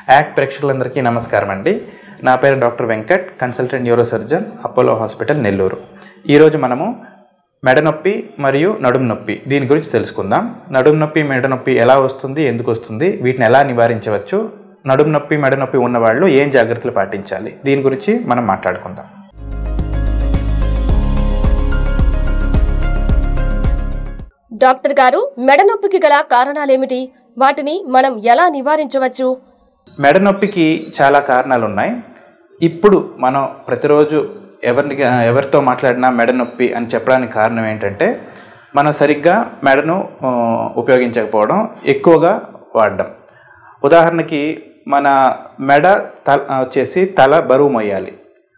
act ప్రేక్షకులందరికీ నమస్కారం అండి నా పేరు doctor Venkat consultant neuro surgeon Apollo hospital Nellore ఈరోజు మనము మెడ నొప్పి మరియు నడుము నొప్పి దీని గురించి తెలుసుకుందాం నడుము నొప్పి మెడ నొప్పి ఎలా వస్తుంది ఎందుకు వస్తుంది వీటిని ఎలా నివారించవచ్చు నడుము నొప్పి మెడ నొప్పి ఉన్నవాళ్ళు ఏం జాగ్రత్తలు పాటించాలి దీని గురించి మనం మాట్లాడుకుందాం డాక్టర్ గారు మెడ నొప్పికి గల కారణాలేమిటి వాటిని మనం ఎలా నివారించవచ్చు మెడ నొప్పికి చాలా కారణాలు ఉన్నాయి ఇప్పుడు మనం ప్రతిరోజు ఎవరిని ఎవరితో మాట్లాడినా మెడ నొప్పి అని చెప్పడానికి కారణం ఏంటంటే మనం సరిగ్గా మెడను ఆ, ఉపయోగించకపోవడం ఎక్కువగా వాడడం ఉదాహరణకి మన మెడ తల వచ్చేసి తల బరువు మొయ్యాలి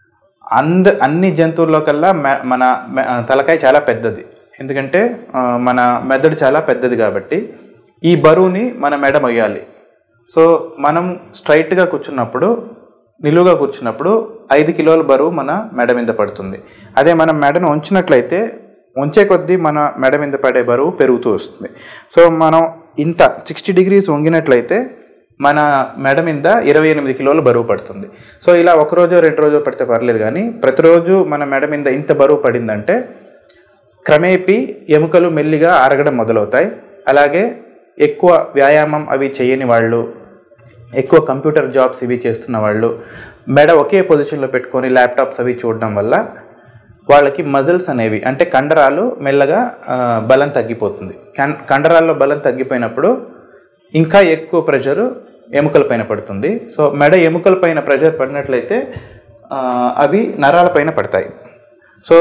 అంద అన్ని జంతువుల్లో కల్లా మె- మన మె- తలకాయ చాలా పెద్దది ఎందుకంటే ఆ, మన మెదడు చాలా పెద్దది కాబట్టి ఈ బరువుని మన మెడ మొయ్యాలి సో మనం స్ట్రైట్గా కూర్చున్నప్పుడు నిలువుగా కూర్చున్నప్పుడు ఐదు కిలోల బరువు మన మెడ మీద పడుతుంది అదే మనం మెడను ఉంచినట్లయితే ఉంచే కొద్దీ మన మెడ మీద పడే బరువు పెరుగుతూ వస్తుంది సో మనం ఇంత సిక్స్టీ డిగ్రీస్ వంగినట్లయితే మన మెడ మీద ఇరవై ఎనిమిది కిలోల బరువు పడుతుంది సో ఇలా ఒక రోజు రెండు రోజు పడితే పర్లేదు కానీ ప్రతిరోజు మన మెడ మీద ఇంత బరువు పడిందంటే క్రమేపీ ఎముకలు మెల్లిగా అరగడం మొదలవుతాయి అలాగే ఎక్కువ వ్యాయామం అవి చేయని వాళ్ళు ఎక్కువ కంప్యూటర్ జాబ్స్ ఇవి చేస్తున్న వాళ్ళు మెడ ఒకే పొజిషన్లో పెట్టుకొని ల్యాప్టాప్స్ అవి చూడడం వల్ల వాళ్ళకి మజిల్స్ అనేవి అంటే కండరాలు మెల్లగా ఆ, బలం తగ్గిపోతుంది కం- కండరాల్లో బలం తగ్గిపోయినప్పుడు ఇంకా ఎక్కువ ప్రెషర్ ఎముకల పైన పడుతుంది సో మెడ ఎముకల పైన ప్రెషర్ పడినట్లయితే ఆ, అవి నరాల పైన పడతాయి సో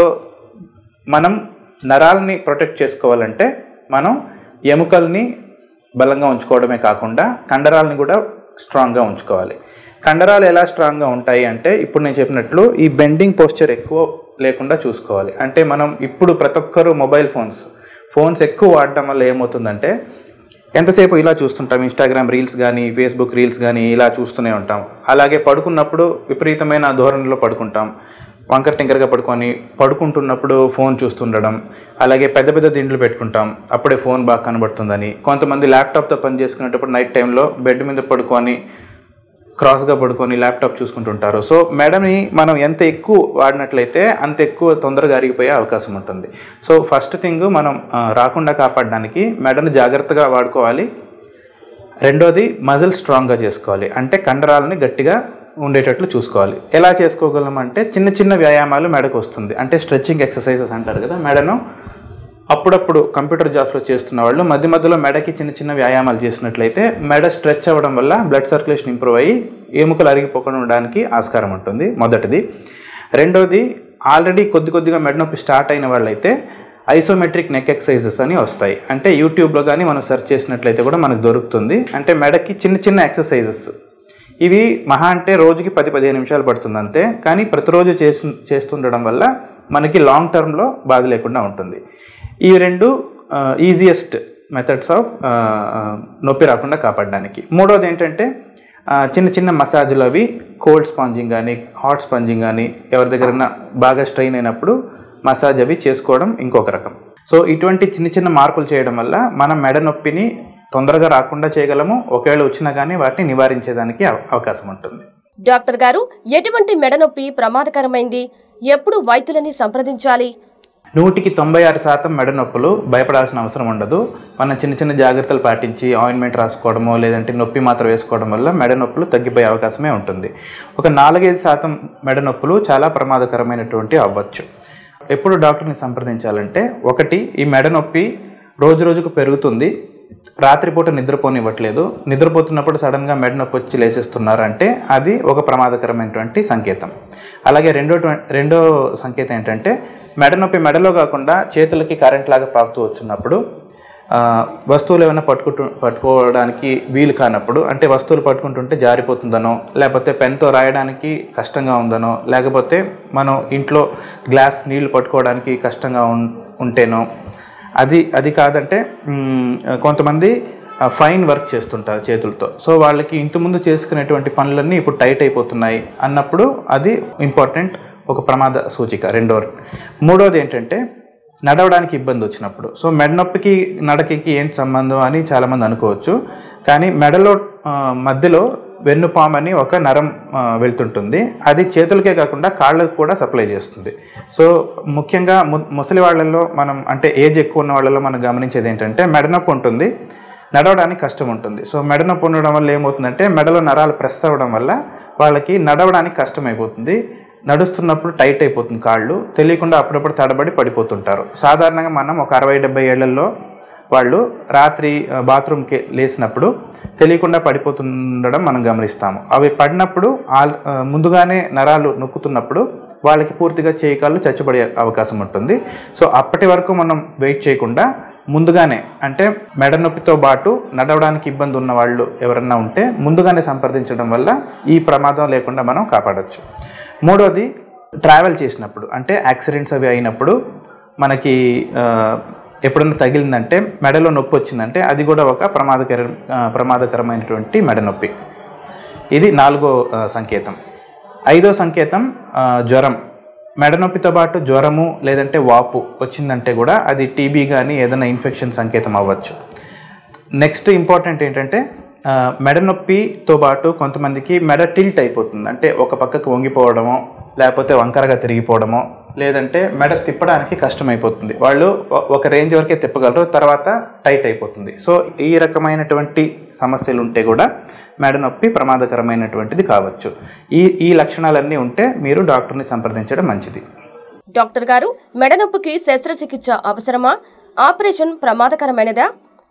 మనం నరాలని ప్రొటెక్ట్ చేసుకోవాలంటే మనం ఎముకల్ని బలంగా ఉంచుకోవడమే కాకుండా కండరాలని కూడా స్ట్రాంగ్గా ఉంచుకోవాలి కండరాలు ఎలా స్ట్రాంగ్గా ఉంటాయి అంటే ఇప్పుడు నేను చెప్పినట్లు ఈ బెండింగ్ పోస్చర్ ఎక్కువ లేకుండా చూసుకోవాలి అంటే మనం ఇప్పుడు ప్రతి ఒక్కరు మొబైల్ ఫోన్స్ ఫోన్స్ ఎక్కువ వాడడం వల్ల ఏమవుతుందంటే ఎంతసేపు ఇలా చూస్తుంటాం ఇన్స్టాగ్రామ్ రీల్స్ కానీ ఫేస్బుక్ రీల్స్ కానీ ఇలా చూస్తూనే ఉంటాం అలాగే పడుకున్నప్పుడు విపరీతమైన ధోరణిలో పడుకుంటాం వంకర టింకరగా పడుకొని పడుకుంటున్నప్పుడు ఫోన్ చూస్తుండడం అలాగే పెద్ద పెద్ద దిండ్లు పెట్టుకుంటాం అప్పుడే ఫోన్ బాగా కనబడుతుందని కొంతమంది ల్యాప్టాప్తో పని చేసుకునేటప్పుడు నైట్ టైంలో బెడ్ మీద పడుకొని క్రాస్గా పడుకొని ల్యాప్టాప్ చూసుకుంటుంటారు సో మెడని మనం ఎంత ఎక్కువ వాడినట్లయితే అంత ఎక్కువ తొందరగా అరిగిపోయే అవకాశం ఉంటుంది సో ఫస్ట్ థింగ్ మనం ఆ, రాకుండా కాపాడడానికి మెడను జాగ్రత్తగా వాడుకోవాలి రెండోది మజిల్ స్ట్రాంగ్గా చేసుకోవాలి అంటే కండరాలని గట్టిగా ఉండేటట్లు చూసుకోవాలి ఎలా చేసుకోగలం అంటే చిన్న చిన్న వ్యాయామాలు మెడకు వస్తుంది అంటే స్ట్రెచ్చింగ్ ఎక్సర్సైజెస్ అంటారు కదా మెడను అప్పుడప్పుడు కంప్యూటర్ జాబ్స్లో చేస్తున్న వాళ్ళు మధ్య మధ్యలో మెడకి చిన్న చిన్న వ్యాయామాలు చేసినట్లయితే మెడ స్ట్రెచ్ అవ్వడం వల్ల బ్లడ్ సర్క్యులేషన్ ఇంప్రూవ్ అయ్యి ఎముకలు అరిగిపోకుండా ఉండడానికి ఆస్కారం ఉంటుంది మొదటిది రెండోది ఆల్రెడీ కొద్ది కొద్దిగా మెడ నొప్పి స్టార్ట్ అయిన వాళ్ళైతే ఐసోమెట్రిక్ నెక్ ఎక్సర్సైజెస్ అని వస్తాయి అంటే యూట్యూబ్లో కానీ మనం సెర్చ్ చేసినట్లయితే కూడా మనకు దొరుకుతుంది అంటే మెడకి చిన్న చిన్న ఎక్సర్సైజెస్ ఇవి మహా అంటే రోజుకి పది పదిహేను నిమిషాలు పడుతుంది అంతే కానీ ప్రతిరోజు చేసి చేస్తుండడం వల్ల మనకి లాంగ్ టర్మ్లో బాధ లేకుండా ఉంటుంది ఈ రెండు ఈజియెస్ట్ మెథడ్స్ ఆఫ్ నొప్పి రాకుండా కాపాడడానికి మూడోది ఏంటంటే ఆ, చిన్న చిన్న మసాజులు అవి కోల్డ్ స్పాంజింగ్ కానీ హాట్ స్పాంజింగ్ కానీ ఎవరి దగ్గర బాగా స్ట్రెయిన్ అయినప్పుడు మసాజ్ అవి చేసుకోవడం ఇంకొక రకం సో ఇటువంటి చిన్న చిన్న మార్పులు చేయడం వల్ల మనం మెడ నొప్పిని తొందరగా రాకుండా చేయగలము ఒకవేళ వచ్చినా కానీ వాటిని నివారించేదానికి అవ- అవకాశం ఉంటుంది డాక్టర్ గారు ఎటువంటి మెడ నొప్పి ప్రమాదకరమైంది ఎప్పుడు వైద్యులని సంప్రదించాలి నూటికి తొంభై ఆరు శాతం మెడ నొప్పులు భయపడాల్సిన అవసరం ఉండదు మనం చిన్న చిన్న జాగ్రత్తలు పాటించి ఆయింట్మెంట్ రాసుకోవడమో లేదంటే నొప్పి మాత్రం వేసుకోవడం వల్ల మెడ నొప్పులు తగ్గిపోయే అవకాశమే ఉంటుంది ఒక నాలుగైదు శాతం మెడ నొప్పులు చాలా ప్రమాదకరమైనటువంటి అవ్వచ్చు ఎప్పుడు డాక్టర్ని సంప్రదించాలంటే ఒకటి ఈ మెడ నొప్పి రోజు రోజుకు పెరుగుతుంది రాత్రిపూట నిద్రపోనివ్వట్లేదు నిద్రపోతున్నప్పుడు సడన్గా మెడ నొప్పి వచ్చి లేసేస్తున్నారు అంటే అది ఒక ప్రమాదకరమైనటువంటి సంకేతం అలాగే రెండో రెండో సంకేతం ఏంటంటే మెడ నొప్పి మెడలో కాకుండా చేతులకి కరెంట్ లాగా పాకుతూ వచ్చినప్పుడు ఆ, వస్తువులు ఏమైనా పట్టుకుంటు పట్టుకోవడానికి వీలు కానప్పుడు అంటే వస్తువులు పట్టుకుంటుంటే జారిపోతుందనో లేకపోతే పెన్తో రాయడానికి కష్టంగా ఉందనో లేకపోతే మనం ఇంట్లో గ్లాస్ నీళ్లు పట్టుకోవడానికి కష్టంగా ఉం ఉంటేనో అది అది కాదంటే మ్, కొంతమంది ఫైన్ వర్క్ చేస్తుంటారు చేతులతో సో వాళ్ళకి ఇంతకుముందు చేసుకునేటువంటి పనులన్నీ ఇప్పుడు టైట్ అయిపోతున్నాయి అన్నప్పుడు అది ఇంపార్టెంట్ ఒక ప్రమాద సూచిక రెండో మూడోది ఏంటంటే నడవడానికి ఇబ్బంది వచ్చినప్పుడు సో మెడ నొప్పికి నడకకి ఏంటి సంబంధం అని చాలామంది అనుకోవచ్చు కానీ మెడలో ఆ, మధ్యలో వెన్నుపాము అని ఒక నరం ఆ, వెళ్తుంటుంది అది చేతులకే కాకుండా కాళ్ళకు కూడా సప్లై చేస్తుంది సో ముఖ్యంగా ము ముసలి వాళ్ళల్లో మనం అంటే ఏజ్ ఎక్కువ ఉన్న వాళ్ళలో మనం గమనించేది ఏంటంటే మెడనొప్పి ఉంటుంది నడవడానికి కష్టం ఉంటుంది సో మెడ నొప్పి ఉండడం వల్ల ఏమవుతుందంటే మెడలో నరాలు ప్రెస్ అవ్వడం వల్ల వాళ్ళకి నడవడానికి కష్టం అయిపోతుంది నడుస్తున్నప్పుడు టైట్ అయిపోతుంది కాళ్ళు తెలియకుండా అప్పుడప్పుడు తడబడి పడిపోతుంటారు సాధారణంగా మనం ఒక అరవై డెబ్బై ఏళ్లలో వాళ్ళు రాత్రి ఆ, బాత్రూమ్కి లేచినప్పుడు తెలియకుండా పడిపోతుండడం మనం గమనిస్తాము అవి పడినప్పుడు ఆల్ ఆ, ముందుగానే నరాలు నొక్కుతున్నప్పుడు వాళ్ళకి పూర్తిగా చేయి కాళ్ళు చచ్చుబడే అవకాశం ఉంటుంది సో అప్పటి వరకు మనం వెయిట్ చేయకుండా ముందుగానే అంటే మెడ నొప్పితో పాటు నడవడానికి ఇబ్బంది ఉన్న వాళ్ళు ఎవరన్నా ఉంటే ముందుగానే సంప్రదించడం వల్ల ఈ ప్రమాదం లేకుండా మనం కాపాడొచ్చు మూడోది ట్రావెల్ చేసినప్పుడు అంటే యాక్సిడెంట్స్ అవి అయినప్పుడు మనకి ఆ, ఎప్పుడన్నా తగిలిందంటే మెడలో నొప్పి వచ్చిందంటే అది కూడా ఒక ప్రమాదకర ఆ, ప్రమాదకరమైనటువంటి మెడ నొప్పి ఇది నాలుగో ఆ, సంకేతం ఐదో సంకేతం ఆ, జ్వరం మెడ నొప్పితో పాటు జ్వరము లేదంటే వాపు వచ్చిందంటే కూడా అది టీబీ కానీ ఏదైనా ఇన్ఫెక్షన్ సంకేతం అవ్వచ్చు నెక్స్ట్ ఇంపార్టెంట్ ఏంటంటే ఆ, మెడ నొప్పితో పాటు కొంతమందికి మెడ టిల్ట్ అయిపోతుంది అంటే ఒక పక్కకు వంగిపోవడమో లేకపోతే వంకరగా తిరిగిపోవడమో లేదంటే మెడ తిప్పడానికి కష్టమైపోతుంది వాళ్ళు ఒ- ఒక రేంజ్ వరకే తిప్పగలరు తర్వాత టైట్ అయిపోతుంది సో ఈ రకమైనటువంటి సమస్యలు ఉంటే కూడా మెడ నొప్పి ప్రమాదకరమైనటువంటిది కావచ్చు ఈ ఈ లక్షణాలన్నీ ఉంటే మీరు డాక్టర్ని సంప్రదించడం మంచిది డాక్టర్ గారు మెడ నొప్పికి శస్త్రచికిత్స అవసరమా ఆపరేషన్ ప్రమాదకరమైనదా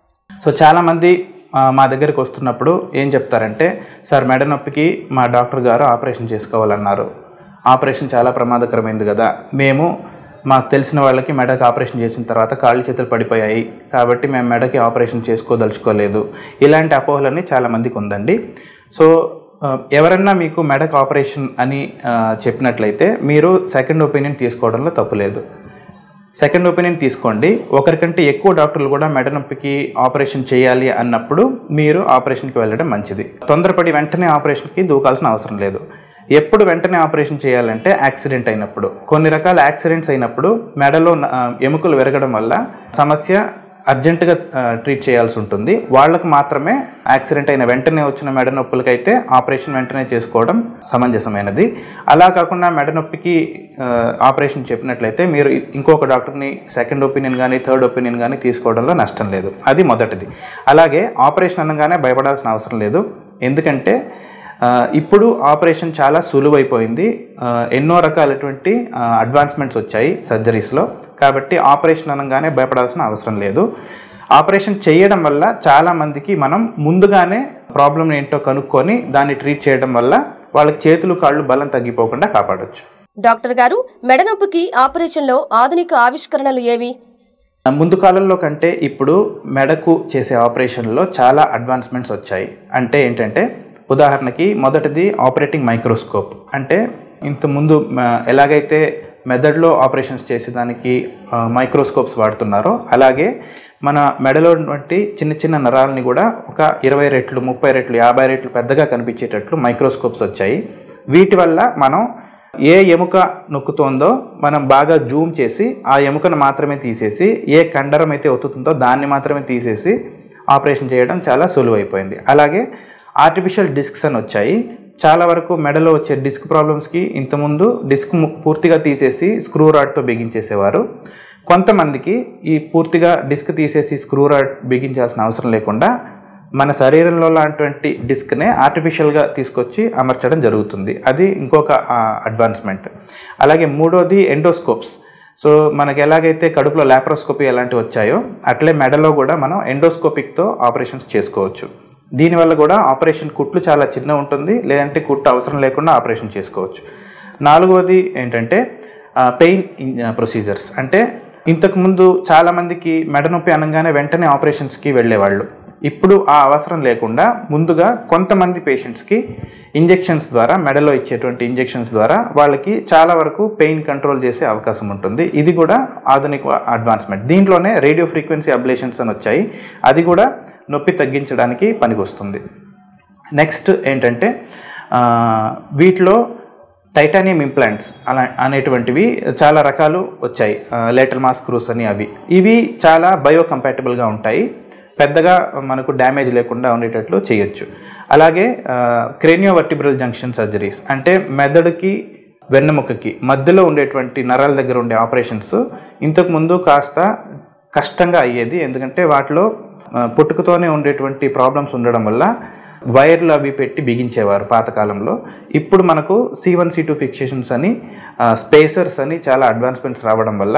సో చాలామంది ఆ, మా దగ్గరికి వస్తున్నప్పుడు ఏం చెప్తారంటే సార్ మెడ నొప్పికి మా డాక్టర్ గారు ఆపరేషన్ చేసుకోవాలన్నారు ఆపరేషన్ చాలా ప్రమాదకరమైంది కదా మేము మాకు తెలిసిన వాళ్ళకి మెడకి ఆపరేషన్ చేసిన తర్వాత కాళ్ళు చేతులు పడిపోయాయి కాబట్టి మేము మెడకి ఆపరేషన్ చేసుకోదలుచుకోలేదు ఇలాంటి అపోహలన్నీ చాలామందికి ఉందండి సో ఆ, ఎవరన్నా మీకు మెడకు ఆపరేషన్ అని ఆ, చెప్పినట్లయితే మీరు సెకండ్ ఒపీనియన్ తీసుకోవడంలో తప్పులేదు సెకండ్ ఒపీనియన్ తీసుకోండి ఒకరికంటే ఎక్కువ డాక్టర్లు కూడా మెడ నొప్పికి ఆపరేషన్ చేయాలి అన్నప్పుడు మీరు ఆపరేషన్కి వెళ్ళడం మంచిది తొందరపడి వెంటనే ఆపరేషన్కి దూకాల్సిన అవసరం లేదు ఎప్పుడు వెంటనే ఆపరేషన్ చేయాలంటే యాక్సిడెంట్ అయినప్పుడు కొన్ని రకాల యాక్సిడెంట్స్ అయినప్పుడు మెడలో ఆ, ఎముకలు విరగడం వల్ల సమస్య అర్జెంటుగా ఆ, ట్రీట్ చేయాల్సి ఉంటుంది వాళ్ళకు మాత్రమే యాక్సిడెంట్ అయిన వెంటనే వచ్చిన మెడ నొప్పులకైతే ఆపరేషన్ వెంటనే చేసుకోవడం సమంజసమైనది అలా కాకుండా మెడ నొప్పికి ఆ, ఆపరేషన్ చెప్పినట్లయితే మీరు ఇంకొక డాక్టర్ని సెకండ్ ఒపీనియన్ కానీ థర్డ్ ఒపీనియన్ కానీ తీసుకోవడంలో నష్టం లేదు అది మొదటిది అలాగే ఆపరేషన్ అనగానే భయపడాల్సిన అవసరం లేదు ఎందుకంటే ఆ, ఇప్పుడు ఆపరేషన్ చాలా సులువైపోయింది ఆ, ఎన్నో రకాలటువంటి అడ్వాన్స్మెంట్స్ వచ్చాయి సర్జరీస్లో కాబట్టి ఆపరేషన్ అనగానే భయపడాల్సిన అవసరం లేదు ఆపరేషన్ చేయడం వల్ల చాలామందికి మనం ముందుగానే ప్రాబ్లం ఏంటో కనుక్కొని దాన్ని ట్రీట్ చేయడం వల్ల వాళ్ళకి చేతులు కాళ్ళు బలం తగ్గిపోకుండా కాపాడొచ్చు డాక్టర్ గారు మెడ నొప్పికి ఆపరేషన్లో ఆధునిక ఆవిష్కరణలు ఏవి ముందు కాలంలో కంటే ఇప్పుడు మెడకు చేసే ఆపరేషన్లో చాలా అడ్వాన్స్మెంట్స్ వచ్చాయి అంటే ఏంటంటే ఉదాహరణకి మొదటిది ఆపరేటింగ్ మైక్రోస్కోప్ అంటే ఇంతకుముందు మ, ఎలాగైతే మెదడులో ఆపరేషన్స్ చేసేదానికి ఆ, మైక్రోస్కోప్స్ వాడుతున్నారో అలాగే మన మెడలో ఉన్నటువంటి చిన్న చిన్న నరాలని కూడా ఒక ఇరవై రెట్లు ముప్పై రెట్లు యాభై రెట్లు పెద్దగా కనిపించేటట్లు మైక్రోస్కోప్స్ వచ్చాయి వీటి వల్ల మనం ఏ ఎముక నొక్కుతోందో మనం బాగా జూమ్ చేసి ఆ ఎముకను మాత్రమే తీసేసి ఏ కండరం అయితే ఒత్తుతుందో దాన్ని మాత్రమే తీసేసి ఆపరేషన్ చేయడం చాలా సులువైపోయింది అలాగే ఆర్టిఫిషియల్ డిస్క్స్ అని వచ్చాయి చాలా వరకు మెడలో వచ్చే డిస్క్ ప్రాబ్లమ్స్కి ఇంతకుముందు డిస్క్ ము- పూర్తిగా తీసేసి స్క్రూ రాడ్తో బిగించేసేవారు కొంతమందికి ఈ పూర్తిగా డిస్క్ తీసేసి స్క్రూ రాడ్ బిగించాల్సిన అవసరం లేకుండా మన శరీరంలో లాంటి డిస్క్నే ఆర్టిఫిషియల్గా తీసుకొచ్చి అమర్చడం జరుగుతుంది అది ఇంకొక అడ్వాన్స్మెంట్ అలాగే మూడోది ఎండోస్కోప్స్ సో మనకి ఎలాగైతే కడుపులో లాప్రోస్కోపీ ఎలాంటివి వచ్చాయో అట్లే మెడలో కూడా మనం ఎండోస్కోపిక్తో ఆపరేషన్స్ చేసుకోవచ్చు దీనివల్ల కూడా ఆపరేషన్ కుట్లు చాలా చిన్న ఉంటుంది లేదంటే కుట్టు అవసరం లేకుండా ఆపరేషన్ చేసుకోవచ్చు నాలుగవది ఏంటంటే పెయిన్ ప్రొసీజర్స్ అంటే ఇంతకుముందు చాలామందికి మెడ నొప్పి అనగానే వెంటనే ఆపరేషన్స్కి వెళ్ళేవాళ్ళు ఇప్పుడు ఆ అవసరం లేకుండా ముందుగా కొంతమంది పేషెంట్స్కి ఇంజెక్షన్స్ ద్వారా మెడలో ఇచ్చేటువంటి ఇంజెక్షన్స్ ద్వారా వాళ్ళకి చాలా వరకు పెయిన్ కంట్రోల్ చేసే అవకాశం ఉంటుంది ఇది కూడా ఆధునిక అడ్వాన్స్మెంట్ దీంట్లోనే రేడియో ఫ్రీక్వెన్సీ అబ్లేషన్స్ అని వచ్చాయి అది కూడా నొప్పి తగ్గించడానికి పనికొస్తుంది నెక్స్ట్ ఏంటంటే ఆ, వీటిలో టైటానియం ఇంప్లాంట్స్ అలా అనేటువంటివి చాలా రకాలు వచ్చాయి లేటర్ మాస్ క్రూస్ అని అవి ఇవి చాలా బయో కంపాటబుల్గా ఉంటాయి పెద్దగా మనకు డ్యామేజ్ లేకుండా ఉండేటట్లు చేయొచ్చు అలాగే క్రేనియో వర్టిబ్రల్ జంక్షన్ సర్జరీస్ అంటే మెదడుకి వెన్నెముకకి మధ్యలో ఉండేటువంటి నరాల దగ్గర ఉండే ఆపరేషన్స్ ఇంతకుముందు కాస్త కష్టంగా అయ్యేది ఎందుకంటే వాటిలో ఆ, పుట్టుకతోనే ఉండేటువంటి ప్రాబ్లమ్స్ ఉండడం వల్ల వైర్లు అవి పెట్టి బిగించేవారు పాతకాలంలో ఇప్పుడు మనకు C one C two fixations అని స్పేసర్స్ అని చాలా అడ్వాన్స్మెంట్స్ రావడం వల్ల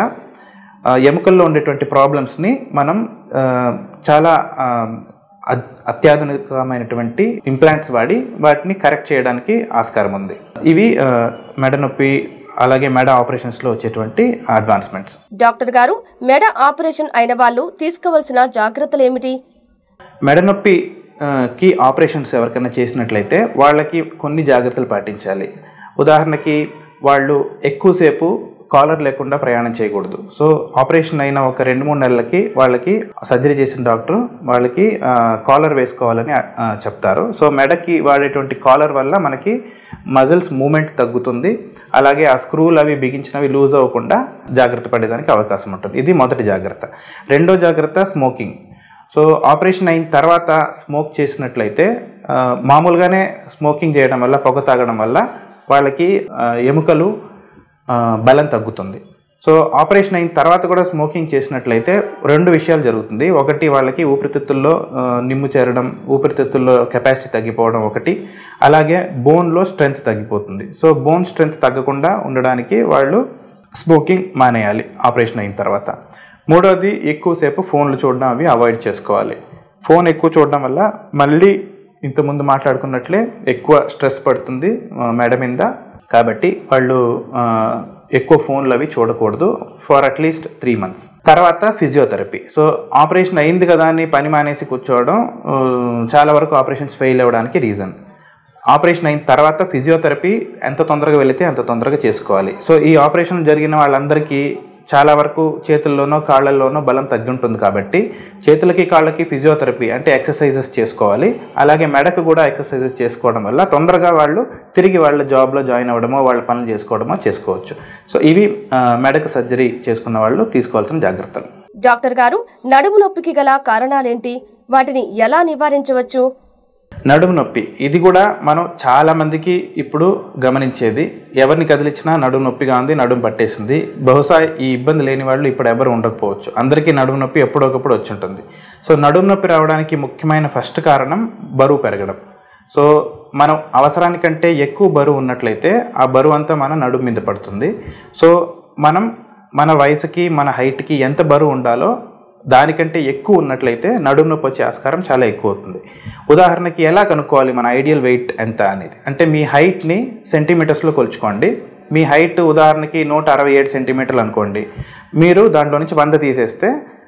ఆ, ఎముకల్లో ఉండేటువంటి ప్రాబ్లమ్స్ని మనం ఆ, చాలా ఆ, అద్- అత్యాధునికమైనటువంటి ఇంప్లాంట్స్ వాడి వాటిని కరెక్ట్ చేయడానికి ఆస్కారం ఉంది ఇవి ఆ, మెడ నొప్పి అలాగే మెడ ఆపరేషన్స్లో వచ్చేటువంటి అడ్వాన్స్మెంట్స్ డాక్టర్ గారు మెడ ఆపరేషన్ అయిన వాళ్ళు తీసుకోవాల్సిన జాగ్రత్తలు ఏమిటి మెడ నొప్పి ఆ, కి ఆపరేషన్స్ ఎవరికైనా చేసినట్లయితే వాళ్ళకి కొన్ని జాగ్రత్తలు పాటించాలి ఉదాహరణకి వాళ్ళు ఎక్కువసేపు కాలర్ లేకుండా ప్రయాణం చేయకూడదు సో ఆపరేషన్ అయిన ఒక రెండు మూడు నెలలకి వాళ్ళకి సర్జరీ చేసిన డాక్టర్ వాళ్ళకి ఆ, కాలర్ వేసుకోవాలని ఆ, చెప్తారు సో మెడకి వాడేటువంటి కాలర్ వల్ల మనకి మజిల్స్ మూమెంట్ తగ్గుతుంది అలాగే ఆ స్క్రూలు అవి బిగించినవి లూజ్ అవ్వకుండా జాగ్రత్త పడేదానికి అవకాశం ఉంటుంది ఇది మొదటి జాగ్రత్త రెండో జాగ్రత్త స్మోకింగ్ సో ఆపరేషన్ అయిన తర్వాత స్మోక్ చేసినట్లయితే ఆ, మామూలుగానే స్మోకింగ్ చేయడం వల్ల పొగ తాగడం వల్ల వాళ్ళకి ఆ, ఎముకలు ఆ, బలం తగ్గుతుంది సో ఆపరేషన్ అయిన తర్వాత కూడా స్మోకింగ్ చేసినట్లయితే రెండు విషయాలు జరుగుతుంది ఒకటి వాళ్ళకి ఊపిరితిత్తుల్లో ఆ, నిమ్ము చేరడం ఊపిరితిత్తుల్లో కెపాసిటీ తగ్గిపోవడం ఒకటి అలాగే బోన్లో స్ట్రెంగ్త్ తగ్గిపోతుంది సో బోన్ స్ట్రెంగ్త్ తగ్గకుండా ఉండడానికి వాళ్ళు స్మోకింగ్ మానేయాలి ఆపరేషన్ అయిన తర్వాత మూడోది ఎక్కువసేపు ఫోన్లు చూడడం అవి అవాయిడ్ చేసుకోవాలి ఫోన్ ఎక్కువ చూడడం వల్ల మళ్ళీ ఇంతకుముందు మాట్లాడుకున్నట్లే ఎక్కువ స్ట్రెస్ పడుతుంది ఆ, మెడ మీద కాబట్టి వాళ్ళు ఆ, ఎక్కువ ఫోన్లు అవి చూడకూడదు ఫర్ అట్లీస్ట్ త్రీ మంత్స్ తర్వాత ఫిజియోథెరపీ సో ఆపరేషన్ అయింది కదా అని పని మానేసి కూర్చోవడం ఆ, చాలా వరకు ఆపరేషన్స్ ఫెయిల్ అవ్వడానికి రీజన్ ఆపరేషన్ అయిన తర్వాత ఫిజియోథెరపీ ఎంత తొందరగా వెళితే అంత తొందరగా చేసుకోవాలి సో ఈ ఆపరేషన్ జరిగిన వాళ్ళందరికీ చాలా వరకు చేతుల్లోనో కాళ్ళల్లోనో బలం తగ్గి ఉంటుంది కాబట్టి చేతులకి కాళ్ళకి ఫిజియోథెరపీ అంటే ఎక్సర్సైజెస్ చేసుకోవాలి అలాగే మెడకు కూడా ఎక్సర్సైజెస్ చేసుకోవడం వల్ల తొందరగా వాళ్ళు తిరిగి వాళ్ళ జాబ్లో జాయిన్ అవ్వడమో వాళ్ళ పనులు చేసుకోవడమో చేసుకోవచ్చు సో ఇవి ఆ, మెడకు సర్జరీ చేసుకున్న వాళ్ళు తీసుకోవాల్సిన జాగ్రత్తలు డాక్టర్ గారు నడుము నొప్పికి గల కారణాలేంటి వాటిని ఎలా నివారించవచ్చు నడుము నొప్పి ఇది కూడా మనం చాలా మందికి ఇప్పుడు గమనించేది ఎవరిని కదిలించినా నడుము నొప్పిగా ఉంది నడుము పట్టేసింది బహుశా ఈ ఇబ్బంది లేని వాళ్ళు ఇప్పుడు ఎవరు ఉండకపోవచ్చు అందరికీ నడుము నొప్పి ఎప్పుడొకప్పుడు వచ్చి ఉంటుంది సో నడుము నొప్పి రావడానికి ముఖ్యమైన ఫస్ట్ కారణం బరువు పెరగడం సో మనం అవసరానికంటే ఎక్కువ బరువు ఉన్నట్లయితే ఆ బరువు అంతా మన నడుము మీద పడుతుంది సో మనం మన వయసుకి మన హైట్కి ఎంత బరువు ఉండాలో దానికంటే ఎక్కువ ఉన్నట్లయితే నడుము నొప్పి వచ్చే ఆస్కారం చాలా ఎక్కువ అవుతుంది ఉదాహరణకి ఎలా కనుక్కోవాలి మన ఐడియల్ వెయిట్ ఎంత అనేది అంటే మీ హైట్ని సెంటీమీటర్స్లో కొలుచుకోండి మీ హైట్ ఉదాహరణకి నూట అరవై ఏడు సెంటీమీటర్లు అనుకోండి మీరు దాంట్లో నుంచి వంద తీసేస్తే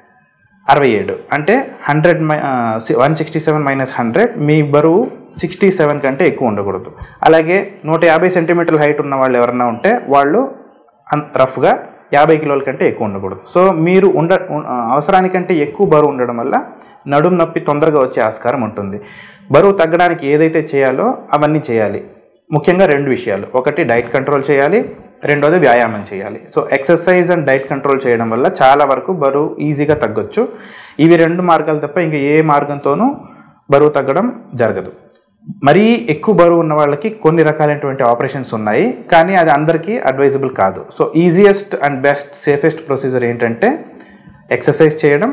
అరవై ఏడు అంటే hundred one sixty seven minus hundred మీ బరువు సిక్స్టీ సెవెన్ కంటే ఎక్కువ ఉండకూడదు అలాగే నూట యాభై సెంటీమీటర్ల హైట్ ఉన్న వాళ్ళు ఎవరన్నా ఉంటే వాళ్ళు అన్ రఫ్గా యాభై కిలోల కంటే ఎక్కువ ఉండకూడదు సో మీరు ఉండ ఉ- అవసరానికంటే ఎక్కువ బరువు ఉండడం వల్ల నడుము నొప్పి తొందరగా వచ్చే ఆస్కారం ఉంటుంది బరువు తగ్గడానికి ఏదైతే చేయాలో అవన్నీ చేయాలి ముఖ్యంగా రెండు విషయాలు ఒకటి డైట్ కంట్రోల్ చేయాలి రెండోది వ్యాయామం చేయాలి so exercise and diet control చేయడం వల్ల చాలా వరకు బరువు ఈజీగా తగ్గొచ్చు ఇవి రెండు మార్గాలు తప్ప ఇంకా ఏ మార్గంతోనూ బరువు తగ్గడం జరగదు మరీ ఎక్కువ బరువు ఉన్న వాళ్ళకి కొన్ని రకాలైనటువంటి ఆపరేషన్స్ ఉన్నాయి కానీ అది అందరికీ అడ్వైజబుల్ కాదు so easiest and best safest procedure ఏంటంటే ఎక్సర్సైజ్ చేయడం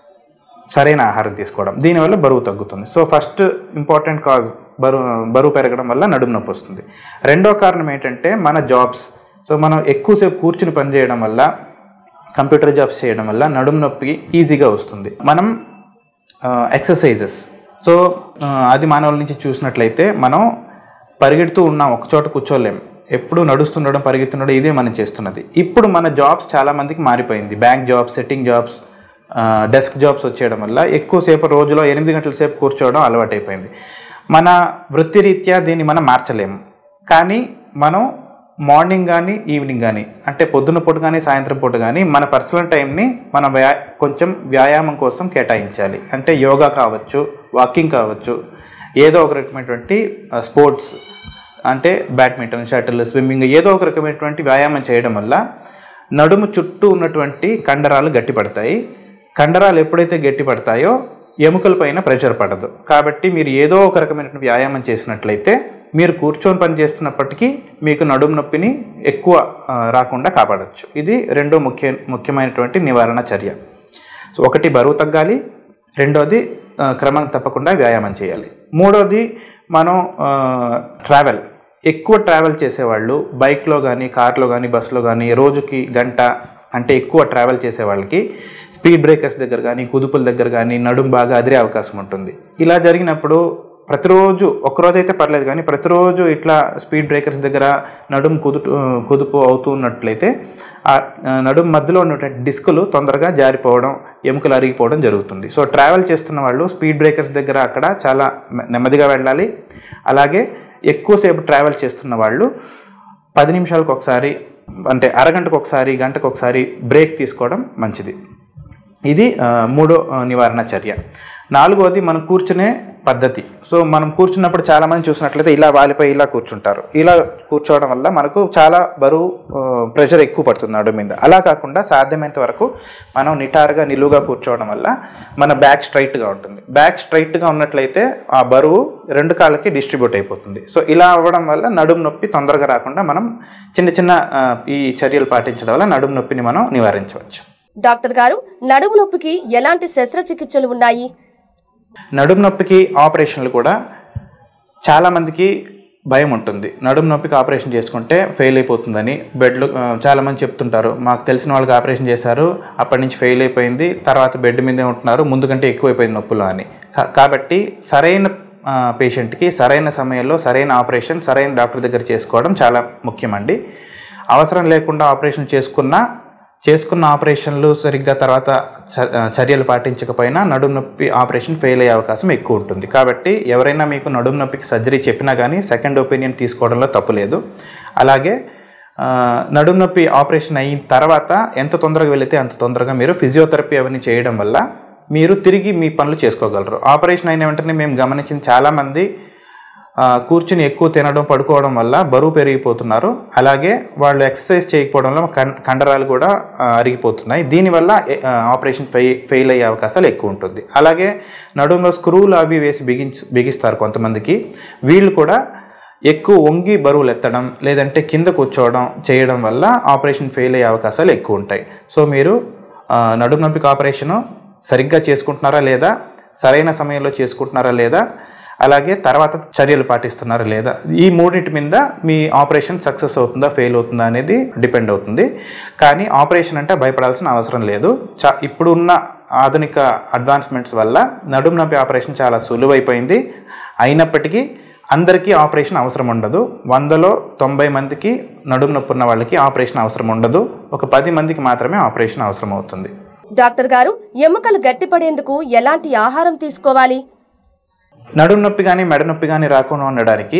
సరైన ఆహారం తీసుకోవడం దీనివల్ల బరువు తగ్గుతుంది సో ఫస్ట్ ఇంపార్టెంట్ కాజ్ బరువు బరువు పెరగడం వల్ల నడుము నొప్పి వస్తుంది రెండో కారణం ఏంటంటే మన జాబ్స్ సో మనం ఎక్కువసేపు కూర్చుని పని చేయడం వల్ల కంప్యూటర్ జాబ్స్ చేయడం వల్ల నడుము నొప్పి ఈజీగా వస్తుంది మనం ఎక్సర్సైజెస్ సో ఆ, అది మానవుల నుంచి చూసినట్లయితే మనం పరిగెడుతూ ఉన్నాం ఒక చోట కూర్చోలేం ఎప్పుడు నడుస్తుండడం పరిగెత్తుండడం ఇదే మనం చేస్తున్నది ఇప్పుడు మన జాబ్స్ చాలా మందికి మారిపోయింది bank jobs sitting jobs desk jobs వచ్చేయడం వల్ల ఎక్కువసేపు రోజులో ఎనిమిది గంటల సేపు కూర్చోవడం అలవాటైపోయింది మన వృత్తిరీత్యా దీన్ని మనం మార్చలేము కానీ మనం మార్నింగ్ కానీ ఈవినింగ్ కానీ అంటే పొద్దున పూట కానీ సాయంత్రం పూట కానీ మన పర్సనల్ టైంని మన వ్యా కొంచెం వ్యాయామం కోసం కేటాయించాలి అంటే యోగా కావచ్చు వాకింగ్ కావచ్చు ఏదో ఒక రకమైనటువంటి స్పోర్ట్స్ అంటే బ్యాడ్మింటన్ షటిల్ స్విమ్మింగ్ ఏదో ఒక రకమైనటువంటి వ్యాయామం చేయడం వల్ల నడుము చుట్టూ ఉన్నటువంటి కండరాలు గట్టిపడతాయి కండరాలు ఎప్పుడైతే గట్టిపడతాయో ఎముకల పైన ప్రెషర్ పడదు కాబట్టి మీరు ఏదో ఒక రకమైన వ్యాయామం చేసినట్లయితే మీరు కూర్చొని పని చేస్తున్నప్పటికీ మీకు నడుము నొప్పిని ఎక్కువ ఆ, రాకుండా కాపాడచ్చు ఇది రెండో ముఖ్య ముఖ్యమైనటువంటి నివారణ చర్య సో ఒకటి బరువు తగ్గాలి రెండోది ఆ, క్రమం తప్పకుండా వ్యాయామం చేయాలి మూడోది మనం ఆ, ట్రావెల్ ఎక్కువ ట్రావెల్ చేసేవాళ్ళు బైక్లో కానీ కార్లో కానీ బస్సులో కానీ రోజుకి గంట అంటే ఎక్కువ ట్రావెల్ చేసే వాళ్ళకి స్పీడ్ బ్రేకర్స్ దగ్గర కానీ కుదుపుల దగ్గర కానీ నడుం బాగా అదిరే అవకాశం ఉంటుంది ఇలా జరిగినప్పుడు ప్రతిరోజు ఒక్కరోజు అయితే పర్లేదు కానీ ప్రతిరోజు ఇట్లా స్పీడ్ బ్రేకర్స్ దగ్గర నడుము కుదు కుదుపు అవుతూ ఉన్నట్లయితే ఆ ఆ, నడుము మధ్యలో ఉన్నటువంటి డిస్కులు తొందరగా జారిపోవడం ఎముకలు అరిగిపోవడం జరుగుతుంది సో ట్రావెల్ చేస్తున్న వాళ్ళు స్పీడ్ బ్రేకర్స్ దగ్గర అక్కడ చాలా మె- నెమ్మదిగా వెళ్ళాలి అలాగే ఎక్కువసేపు ట్రావెల్ చేస్తున్న వాళ్ళు పది నిమిషాలకు ఒకసారి అంటే అరగంటకు ఒకసారి గంటకు ఒకసారి బ్రేక్ తీసుకోవడం మంచిది ఇది ఆ, మూడో ఆ, నివారణ చర్య నాలుగోది మనం కూర్చునే పద్ధతి సో మనం కూర్చున్నప్పుడు చాలామంది చూసినట్లయితే ఇలా వాలిపై ఇలా కూర్చుంటారు ఇలా కూర్చోవడం వల్ల మనకు చాలా బరువు ప్రెషర్ ఎక్కువ పడుతుంది నడుము మీద అలా కాకుండా సాధ్యమైనంత వరకు మనం నిటారుగా నిలువుగా కూర్చోవడం వల్ల మన బ్యాక్ స్ట్రైట్గా ఉంటుంది బ్యాక్ స్ట్రైట్గా ఉన్నట్లయితే ఆ బరువు రెండు కాళ్ళకి డిస్ట్రిబ్యూట్ అయిపోతుంది సో ఇలా అవ్వడం వల్ల నడుము నొప్పి తొందరగా రాకుండా మనం చిన్న చిన్న ఆ, ఈ చర్యలు పాటించడం వల్ల నడుము నొప్పిని మనం నివారించవచ్చు డాక్టర్ గారు నడుము నొప్పికి ఎలాంటి శస్త్రచికిత్సలు ఉన్నాయి నడుము నొప్పికి ఆపరేషన్లు కూడా చాలామందికి భయం ఉంటుంది నడుము నొప్పికి ఆపరేషన్ చేసుకుంటే ఫెయిల్ అయిపోతుందని బెడ్లు ఆ, చాలామంది చెప్తుంటారు మాకు తెలిసిన వాళ్ళకి ఆపరేషన్ చేశారు అప్పటి నుంచి ఫెయిల్ అయిపోయింది తర్వాత బెడ్ మీదే ఉంటున్నారు ముందు కంటే ఎక్కువైపోయింది నొప్పులు అని కా- కాబట్టి సరైన ఆ, పేషెంట్కి సరైన సమయంలో సరైన ఆపరేషన్ సరైన డాక్టర్ దగ్గర చేసుకోవడం చాలా ముఖ్యమండి అవసరం లేకుండా ఆపరేషన్ చేసుకున్నా చేసుకున్న ఆపరేషన్లు సరిగ్గా తర్వాత చ- చర్యలు పాటించకపోయినా నడుము నొప్పి ఆపరేషన్ ఫెయిల్ అయ్యే అవకాశం ఎక్కువ ఉంటుంది కాబట్టి ఎవరైనా మీకు నడుము నొప్పికి సర్జరీ చెప్పినా కానీ సెకండ్ ఒపీనియన్ తీసుకోవడంలో తప్పు లేదు అలాగే ఆ, నడుము నొప్పి ఆపరేషన్ అయిన తర్వాత ఎంత తొందరగా వెళితే అంత తొందరగా మీరు ఫిజియోథెరపీ అవన్నీ చేయడం వల్ల మీరు తిరిగి మీ పనులు చేసుకోగలరు ఆపరేషన్ అయిన వెంటనే మేము గమనించిన చాలామంది ఆ, కూర్చుని ఎక్కువ తినడం పడుకోవడం వల్ల బరువు పెరిగిపోతున్నారు అలాగే వాళ్ళు ఎక్సర్సైజ్ చేయకపోవడంలో కం- కండరాలు కూడా ఆ, అరిగిపోతున్నాయి దీనివల్ల ఏ, ఆ, ఆపరేషన్ ఫెయి ఫెయిల్ అయ్యే అవకాశాలు ఎక్కువ ఉంటుంది అలాగే నడుములో స్క్రూలు అవి వేసి బిగించ బిగిస్తారు కొంతమందికి వీళ్ళు కూడా ఎక్కువ వంగి బరువులు ఎత్తడం లేదంటే కింద కూర్చోవడం చేయడం వల్ల ఆపరేషన్ ఫెయిల్ అయ్యే అవకాశాలు ఎక్కువ ఉంటాయి సో మీరు ఆ, నడుము నొప్పికి ఆపరేషను సరిగ్గా చేసుకుంటున్నారా లేదా సరైన సమయంలో చేసుకుంటున్నారా లేదా అలాగే తర్వాత చర్యలు పాటిస్తున్నారా లేదా ఈ మూడింటి మీద మీ ఆపరేషన్ సక్సెస్ అవుతుందా ఫెయిల్ అవుతుందా అనేది డిపెండ్ అవుతుంది కానీ ఆపరేషన్ అంటే భయపడాల్సిన అవసరం లేదు చా ఇప్పుడు ఉన్న ఆధునిక అడ్వాన్స్మెంట్స్ వల్ల నడుము నొప్పి ఆపరేషన్ చాలా సులువైపోయింది అయినప్పటికీ అందరికీ ఆపరేషన్ అవసరం ఉండదు వందలో తొంభై మందికి నడుము నొప్పి ఉన్న వాళ్ళకి ఆపరేషన్ అవసరం ఉండదు ఒక పది మందికి మాత్రమే ఆపరేషన్ అవసరం అవుతుంది డాక్టర్ గారు ఎముకలు గట్టిపడేందుకు ఎలాంటి ఆహారం తీసుకోవాలి నడుము నొప్పి కానీ మెడ నొప్పి కానీ రాకుండా ఉండడానికి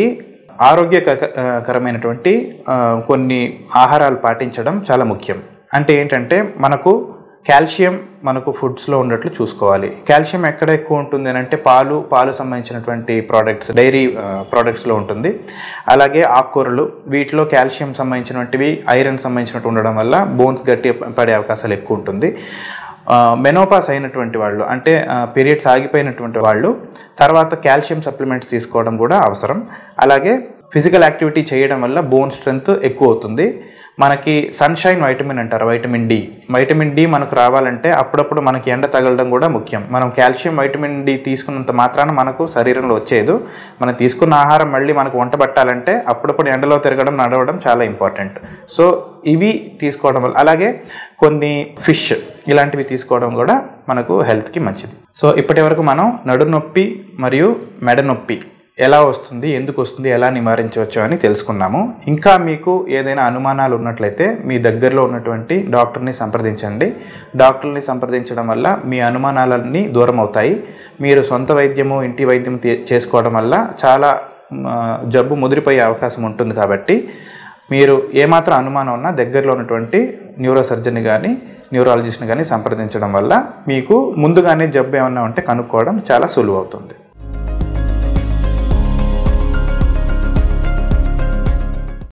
ఆరోగ్యకరమైనటువంటి ఆ, కొన్ని ఆహారాలు పాటించడం చాలా ముఖ్యం అంటే ఏంటంటే మనకు కాల్షియం మనకు ఫుడ్స్లో ఉన్నట్లు చూసుకోవాలి కాల్షియం ఎక్కడ ఎక్కువ ఉంటుంది అని అంటే పాలు పాలు సంబంధించినటువంటి ప్రోడక్ట్స్ డైరీ ప్రోడక్ట్స్లో ఉంటుంది అలాగే ఆకుకూరలు వీటిలో కాల్షియం సంబంధించినటువంటివి ఐరన్ సంబంధించినట్టు ఉండడం వల్ల బోన్స్ గట్టి పడే అవకాశాలు ఎక్కువ ఉంటుంది మెనోపాస్ అయినటువంటి వాళ్ళు అంటే పీరియడ్స్ ఆగిపోయినటువంటి వాళ్ళు తర్వాత కాల్షియం సప్లిమెంట్స్ తీసుకోవడం కూడా అవసరం అలాగే ఫిజికల్ యాక్టివిటీ చేయడం వల్ల బోన్ స్ట్రెంగ్త్ ఎక్కువ అవుతుంది మనకి సన్షైన్ వైటమిన్ అంటారు వైటమిన్ డి వైటమిన్ డి మనకు రావాలంటే అప్పుడప్పుడు మనకి ఎండ తగలడం కూడా ముఖ్యం మనం కాల్షియం వైటమిన్ డి తీసుకున్నంత మాత్రాన మనకు శరీరంలో వచ్చేది మనం తీసుకున్న ఆహారం మళ్ళీ మనకు వంట పట్టాలంటే అప్పుడప్పుడు ఎండలో తిరగడం నడవడం చాలా ఇంపార్టెంట్ సో ఇవి తీసుకోవడం వల్ల అలాగే కొన్ని ఫిష్ ఇలాంటివి తీసుకోవడం కూడా మనకు హెల్త్కి మంచిది సో ఇప్పటి వరకు మనం నడు నొప్పి మరియు మెడ నొప్పి ఎలా వస్తుంది ఎందుకు వస్తుంది ఎలా నివారించవచ్చు అని తెలుసుకున్నాము ఇంకా మీకు ఏదైనా అనుమానాలు ఉన్నట్లయితే మీ దగ్గరలో ఉన్నటువంటి డాక్టర్ని సంప్రదించండి డాక్టర్ని సంప్రదించడం వల్ల మీ అనుమానాలన్నీ దూరం అవుతాయి మీరు సొంత వైద్యము ఇంటి వైద్యం తీ- చేసుకోవడం వల్ల చాలా మ, జబ్బు ముదిరిపోయే అవకాశం ఉంటుంది కాబట్టి మీరు ఏమాత్రం అనుమానం ఉన్నా దగ్గరలో ఉన్నటువంటి న్యూరో సర్జన్ కానీ న్యూరాలజిస్ట్ని కానీ సంప్రదించడం వల్ల మీకు ముందుగానే జబ్బు ఏమన్నా ఉంటే కనుక్కోవడం చాలా సులువు అవుతుంది